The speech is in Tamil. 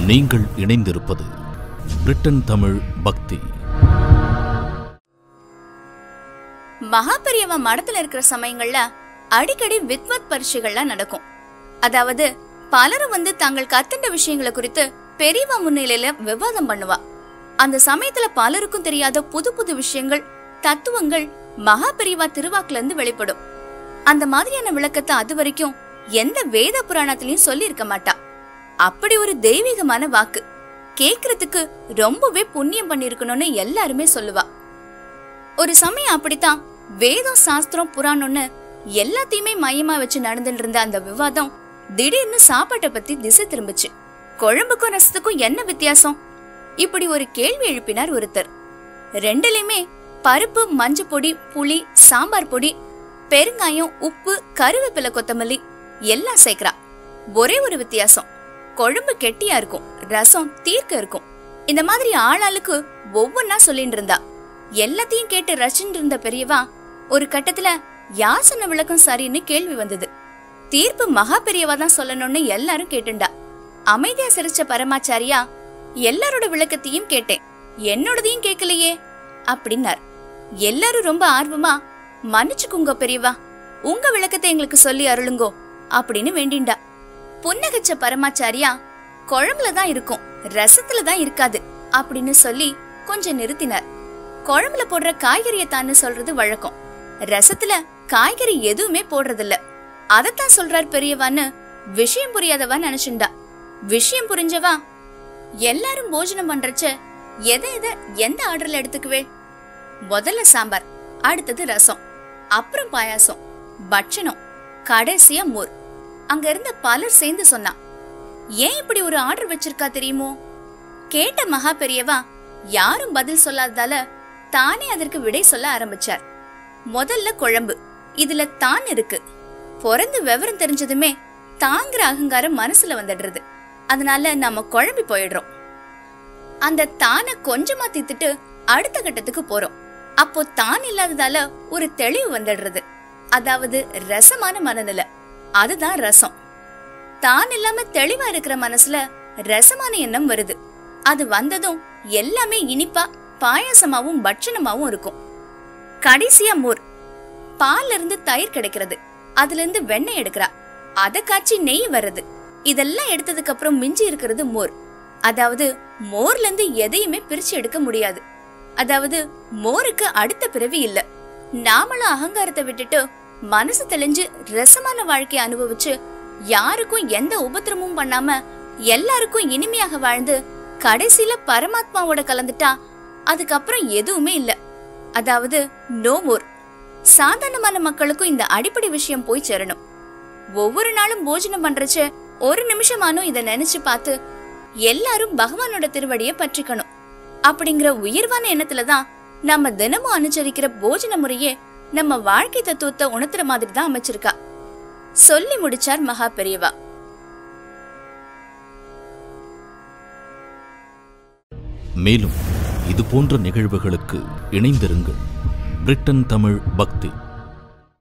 நீங்கள் இணைந்திருப்பது பிரிட்டன் தமிழ் பக்தி மகாபெரியவா மடத்துல இருக்கிற சமயங்கள்ல அடிக்கடி வித்வத் பரீட்சைகள்லாம் நடக்கும் அதாவது பலரும் வந்து தாங்கள் கத்துண்ட விஷயங்களை குறித்து பெரியவா முன்னிலையில விவாதம் பண்ணுவா அந்த சமயத்துல பலருக்கும் தெரியாத புது புது விஷயங்கள் தத்துவங்கள் மகாபெரியவா திருவாக்குல இருந்து வெளிப்படும் அந்த மாதிரியான விளக்கத்தை அது வரைக்கும் எந்த வேத புராணத்திலயும் சொல்லி இருக்க மாட்டா அப்படி ஒரு தெய்வீகமான வாக்கு கேக்குறதுக்கு ரொம்பவே புண்ணியம் பண்ணிருக்கணும்னு எல்லாருமே சொல்லுவா ஒரு சமயம் அப்படித்தான் வேதம் சாஸ்திரம் புராணம்னு எல்லாத்தையுமே மையமா வச்சு நடந்துட்டு இருந்த அந்த விவாதம் திடீர்னு சாப்பாட்டை பத்தி திசை திரும்பிச்சு குழம்புக்கும் ரசத்துக்கும் என்ன வித்தியாசம் இப்படி ஒரு கேள்வி எழுப்பினார் ஒருத்தர் ரெண்டுலயுமே பருப்பு மஞ்சள் பொடி புளி சாம்பார் பொடி பெருங்காயம் உப்பு கருவேப்பிலை கொத்தமல்லி எல்லாம் சேர்க்கிறா ஒரே ஒரு வித்தியாசம் குழம்பு கெட்டியா இருக்கும் ரசம் தீர்க்க இருக்கும் இந்த மாதிரி ஆளாளுக்கு ஒவ்வொன்னா சொல்லிட்டு இருந்தா எல்லாத்தையும் கேட்டு ரசிச்சுட்டு இருந்த பெரியவா ஒரு கட்டத்துல யார் சொன்ன விளக்கம் சரின்னு கேள்வி வந்தது தீர்ப்பு மகா பெரியவா தான் சொல்லணும்னு எல்லாரும் கேட்டுண்டா அமைதியா சிரிச்ச பரமாச்சாரியா எல்லாரோட விளக்கத்தையும் கேட்டேன் என்னோடதையும் கேட்கலையே அப்படின்னார் எல்லாரும் ரொம்ப ஆர்வமா மன்னிச்சுக்குங்க பெரியவா உங்க விளக்கத்தை எங்களுக்கு சொல்லி அருளுங்கோ அப்படின்னு வேண்டிண்டா புன்னகச்ச பரமாச்சாரியா குழம்புல தான் இருக்கும் ரசத்துல தான் இருக்காது அப்படின்னு சொல்லி கொஞ்சம் நிறுத்தினார் குழம்புல போடுற காய்கறியை தான்னு சொல்றது வழக்கம் ரசத்துல காய்கறி எதுவுமே போடுறதில்ல அதத்தான் சொல்றார் பெரியவான்னு விஷயம் புரியாதவா நினைச்சுண்டா விஷயம் புரிஞ்சவா எல்லாரும் போஜனம் பண்றச்ச எதை எதை எந்த ஆர்டர்ல எடுத்துக்குவே முதல்ல சாம்பார் அடுத்தது ரசம் அப்புறம் பாயாசம் பட்சணம் கடைசியா மோர் அங்க இருந்த பலர் சேர்ந்து சொன்னா ஏன் இப்படி ஒரு ஆர்டர் வச்சிருக்கா தெரியுமோ கேட்ட மகா பெரியவா யாரும் பதில் சொல்லாததால தானே அதற்கு விடை சொல்ல ஆரம்பிச்சார் முதல்ல குழம்பு இதுல தான் இருக்கு பிறந்து விவரம் தெரிஞ்சதுமே தாங்கிற அகங்காரம் மனசுல வந்துடுறது அதனால நம்ம குழம்பி போயிடுறோம் அந்த தானை கொஞ்சமா தீத்துட்டு அடுத்த கட்டத்துக்கு போறோம் அப்போ தான் இல்லாததால ஒரு தெளிவு வந்துடுறது அதாவது ரசமான மனநிலை அதுதான் ரசம் தான் இல்லாம தெளிவா இருக்கிற மனசுல ரசமான எண்ணம் வருது அது வந்ததும் எல்லாமே இனிப்பா பாயாசமாவும் பட்சணமாவும் இருக்கும் கடைசியா மோர் பால்ல இருந்து தயிர் கிடைக்கிறது அதுல இருந்து வெண்ணெய் எடுக்கிறா அத காய்ச்சி நெய் வருது இதெல்லாம் எடுத்ததுக்கு அப்புறம் மிஞ்சி இருக்கிறது மோர் அதாவது மோர்ல இருந்து எதையுமே பிரிச்சு எடுக்க முடியாது அதாவது மோருக்கு அடுத்த பிறவி இல்ல நாமளும் அகங்காரத்தை விட்டுட்டு மனசு தெளிஞ்சு ரசமான வாழ்க்கைய அனுபவிச்சு யாருக்கும் எந்த உபத்திரமும் பண்ணாம எல்லாருக்கும் இனிமையாக வாழ்ந்து கடைசியில பரமாத்மாவோட கலந்துட்டா அதுக்கப்புறம் எதுவுமே இல்ல அதாவது நோ மோர் சாதாரணமான மக்களுக்கும் இந்த அடிப்படை விஷயம் போய் சேரணும் ஒவ்வொரு நாளும் போஜனம் பண்றச்ச ஒரு நிமிஷமானும் இத நினைச்சு பார்த்து எல்லாரும் பகவானோட திருவடிய பற்றிக்கணும் அப்படிங்கிற உயர்வான எண்ணத்துல தான் நம்ம தினமும் அனுசரிக்கிற போஜன முறையே நம்ம வாழ்க்கை தத்துவத்தை உணர்த்துற மாதிரி தான் அமைச்சிருக்கா சொல்லி முடிச்சார் மகா பெரியவா மேலும் இது போன்ற நிகழ்வுகளுக்கு இணைந்திருங்கள் பிரிட்டன் தமிழ் பக்தி